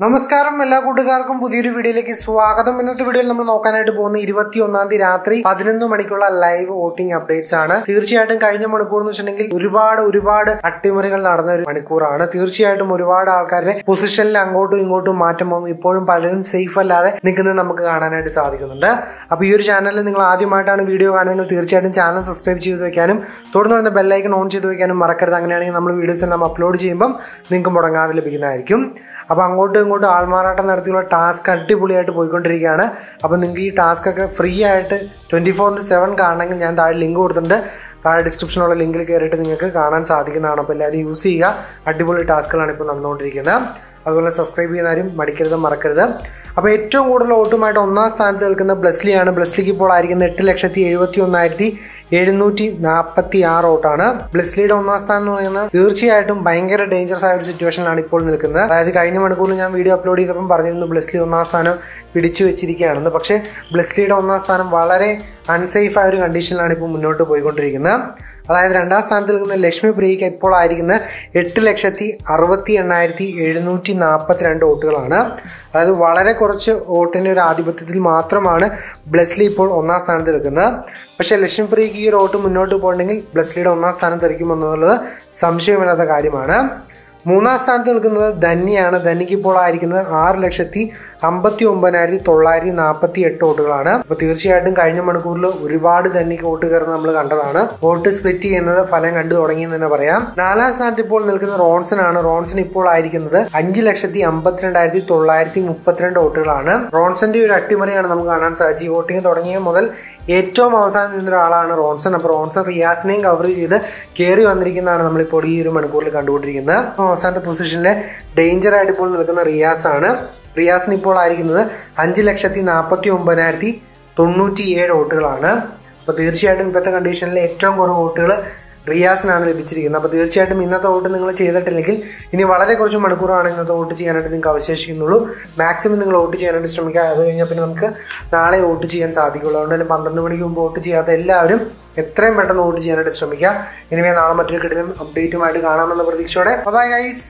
നമസ്കാരം എല്ലാ കൂട്ടുകാർക്കും പുതിയൊരു വീഡിയോയിലേക്ക് സ്വാഗതം ഇന്നത്തെ വീഡിയോയിൽ നമ്മൾ നോക്കാനായിട്ട് പോകുന്ന ഇരുപത്തി ഒന്നാം തീയതി രാത്രി പതിനൊന്ന് മണിക്കുള്ള ലൈവ് വോട്ടിംഗ് അപ്ഡേറ്റ്സ് ആണ് തീർച്ചയായിട്ടും കഴിഞ്ഞ മണിക്കൂർ എന്ന് വെച്ചിട്ടുണ്ടെങ്കിൽ ഒരുപാട് ഒരുപാട് അട്ടിമറികൾ നടന്ന ഒരു മണിക്കൂറാണ് തീർച്ചയായിട്ടും ഒരുപാട് ആൾക്കാരുടെ പൊസിഷനിൽ അങ്ങോട്ടും ഇങ്ങോട്ടും മാറ്റം വന്നു ഇപ്പോഴും പലരും സേഫ് അല്ലാതെ നിൽക്കുന്നത് നമുക്ക് കാണാനായിട്ട് സാധിക്കുന്നുണ്ട് അപ്പോൾ ഈ ഒരു ചാനലിൽ നിങ്ങൾ ആദ്യമായിട്ടാണ് വീഡിയോ കാണുന്നതെങ്കിൽ തീർച്ചയായിട്ടും ചാനൽ സബ്സ്ക്രൈബ് ചെയ്ത് വെക്കാനും തുടർന്ന് വരുന്ന ബെല്ലൈക്കൺ ഓൺ ചെയ്ത് വെക്കാനും മറക്കരുത് അങ്ങനെയാണെങ്കിൽ നമ്മൾ വീഡിയോസ് എല്ലാം അപ്ലോഡ് ചെയ്യുമ്പം നിങ്ങൾക്ക് മുടങ്ങാതെ ലഭിക്കുന്നതായിരിക്കും അപ്പോൾ അങ്ങോട്ടും ഇങ്ങോട്ടും ആൾമാറാട്ടം നടത്തിയുള്ള ടാസ്ക് അടിപൊളിയായിട്ട് പോയിക്കൊണ്ടിരിക്കുകയാണ് അപ്പോൾ നിങ്ങൾക്ക് ഈ ടാസ്ക് ഒക്കെ ഫ്രീ ആയിട്ട് ട്വൻറ്റി ഫോർ ഇൻറ്റു സെവൻ കാണണമെങ്കിൽ ഞാൻ താഴെ ലിങ്ക് കൊടുത്തിട്ടുണ്ട് താഴെ ഡിസ്ക്രിപ്ഷനുള്ള ലിങ്കിൽ കയറിയിട്ട് നിങ്ങൾക്ക് കാണാൻ സാധിക്കുന്നതാണ് അപ്പോൾ എല്ലാവരും യൂസ് ചെയ്യുക അടിപൊളി ടാസ്കുകളാണ് ഇപ്പോൾ നടന്നുകൊണ്ടിരിക്കുന്നത് അതുപോലെ സബ്സ്ക്രൈബ് ചെയ്യുന്നവരും മടിക്കരുത് മറക്കരുത് അപ്പോൾ ഏറ്റവും കൂടുതൽ വോട്ടുമായിട്ട് ഒന്നാം സ്ഥാനത്ത് നിൽക്കുന്ന ബ്ലസ്ലിയാണ് ബ്ലസ്ലിക്ക് ഇപ്പോൾ ആയിരിക്കുന്നത് എട്ട് ലക്ഷത്തി എഴുപത്തി ഒന്നായിരത്തി എഴുന്നൂറ്റി നാൽപ്പത്തി ആറ് വോട്ടാണ് ബ്ലസ്ലിയുടെ ഒന്നാം സ്ഥാനം എന്ന് പറയുന്നത് തീർച്ചയായിട്ടും ഭയങ്കര ഡേഞ്ചറസ് ആയ ഒരു സിറ്റുവേഷനിലാണ് ഇപ്പോൾ നിൽക്കുന്നത് അതായത് കഴിഞ്ഞ മണിക്കൂറിൽ ഞാൻ വീഡിയോ അപ്ലോഡ് ചെയ്തപ്പം പറഞ്ഞിരുന്നു ബ്ലസ്ലി ഒന്നാം സ്ഥാനം പിടിച്ചു വെച്ചിരിക്കുകയാണെന്ന് പക്ഷേ ബ്ലസ്ലിയുടെ ഒന്നാം സ്ഥാനം വളരെ അൺസേഫ് ആയ ഒരു കണ്ടീഷനിലാണ് ഇപ്പോൾ മുന്നോട്ട് പോയിക്കൊണ്ടിരിക്കുന്നത് അതായത് രണ്ടാം സ്ഥാനത്ത് നിൽക്കുന്ന ലക്ഷ്മി പ്രിയയ്ക്ക് ഇപ്പോൾ ആയിരിക്കുന്നത് എട്ട് ലക്ഷത്തി അറുപത്തി എണ്ണായിരത്തി എഴുന്നൂറ്റി നാൽപ്പത്തി രണ്ട് വോട്ടുകളാണ് അതായത് വളരെ കുറച്ച് വോട്ടിൻ്റെ ഒരു ആധിപത്യത്തിൽ മാത്രമാണ് ബ്ലസ്ലി ഇപ്പോൾ ഒന്നാം സ്ഥാനത്ത് നിൽക്കുന്നത് പക്ഷേ ലക്ഷ്മി പ്രിയയ്ക്ക് ഈ ഒരു വോട്ട് മുന്നോട്ട് പോകണമെങ്കിൽ ബ്ലസ്ലിയുടെ ഒന്നാം സ്ഥാനത്ത് ഇരിക്കുമെന്നുള്ളത് സംശയമില്ലാത്ത കാര്യമാണ് മൂന്നാം സ്ഥാനത്ത് നിൽക്കുന്നത് ധന്യാണ് ധന്യക്ക് ഇപ്പോൾ ആയിരിക്കുന്നത് ആറ് ലക്ഷത്തി അമ്പത്തി ഒമ്പതിനായിരത്തി തൊള്ളായിരത്തി നാൽപ്പത്തി എട്ട് വോട്ടുകളാണ് അപ്പോൾ തീർച്ചയായിട്ടും കഴിഞ്ഞ മണിക്കൂറിൽ ഒരുപാട് ധന്യക്ക് വോട്ട് കയറുന്നത് നമ്മൾ കണ്ടതാണ് വോട്ട് സ്പ്ലിറ്റ് ചെയ്യുന്നത് ഫലം കണ്ടു തുടങ്ങിയെന്ന് തന്നെ പറയാം നാലാം സ്ഥാനത്ത് ഇപ്പോൾ നിൽക്കുന്ന റോൺസൺ ആണ് റോൺസൺ ഇപ്പോൾ ആയിരിക്കുന്നത് അഞ്ച് ലക്ഷത്തി അമ്പത്തിരണ്ടായിരത്തി തൊള്ളായിരത്തി മുപ്പത്തിരണ്ട് വോട്ടുകളാണ് റോൺസന്റെ ഒരു അട്ടിമറിയാണ് നമുക്ക് കാണാൻ സാധിച്ചത് ഈ വോട്ടിംഗ് തുടങ്ങിയ മുതൽ ഏറ്റവും അവസാനം നിന്ന ഒരാളാണ് റോൺസൺ അപ്പോൾ റോൺസൺ റിയാസിനെയും കവർ ചെയ്ത് കയറി വന്നിരിക്കുന്നതാണ് നമ്മളിപ്പോൾ ഈ ഒരു മണിക്കൂറിൽ കണ്ടുകൊണ്ടിരിക്കുന്നത് അവസാനത്തെ പൊസിഷനിലെ ഡേഞ്ചർ ആയിട്ട് ഇപ്പോൾ നിൽക്കുന്ന റിയാസ് ആണ് റിയാസിന് ഇപ്പോൾ ആയിരിക്കുന്നത് അഞ്ച് ലക്ഷത്തി നാൽപ്പത്തി ഒമ്പതിനായിരത്തി തൊണ്ണൂറ്റി ഏഴ് വോട്ടുകളാണ് അപ്പോൾ തീർച്ചയായിട്ടും ഇപ്പോഴത്തെ കണ്ടീഷനിൽ ഏറ്റവും കുറവ് വോട്ടുകൾ റിയാസിനാണ് ലഭിച്ചിരിക്കുന്നത് അപ്പോൾ തീർച്ചയായിട്ടും ഇന്നത്തെ വോട്ട് നിങ്ങൾ ചെയ്തിട്ടില്ലെങ്കിൽ ഇനി വളരെ കുറച്ച് മണിക്കൂറാണ് ഇന്നത്തെ വോട്ട് ചെയ്യാനായിട്ട് നിങ്ങൾക്ക് അവശേഷിക്കുന്നുള്ളൂ മാക്സിമം നിങ്ങൾ വോട്ട് ചെയ്യാനായിട്ട് ശ്രമിക്കുക അത് കഴിഞ്ഞാൽ പിന്നെ നമുക്ക് നാളെ വോട്ട് ചെയ്യാൻ സാധിക്കുള്ളൂ അതുകൊണ്ട് തന്നെ പന്ത്രണ്ട് മണിക്ക് മുമ്പ് വോട്ട് ചെയ്യാത്ത എല്ലാവരും എത്രയും പെട്ടെന്ന് വോട്ട് ചെയ്യാനായിട്ട് ശ്രമിക്കുക ഇനിമേ നാളെ മറ്റൊരു കിടലും അപ്ഡേറ്റുമായിട്ട് കാണാമെന്ന പ്രതീക്ഷയോടെ ബൈ ഗൈസ്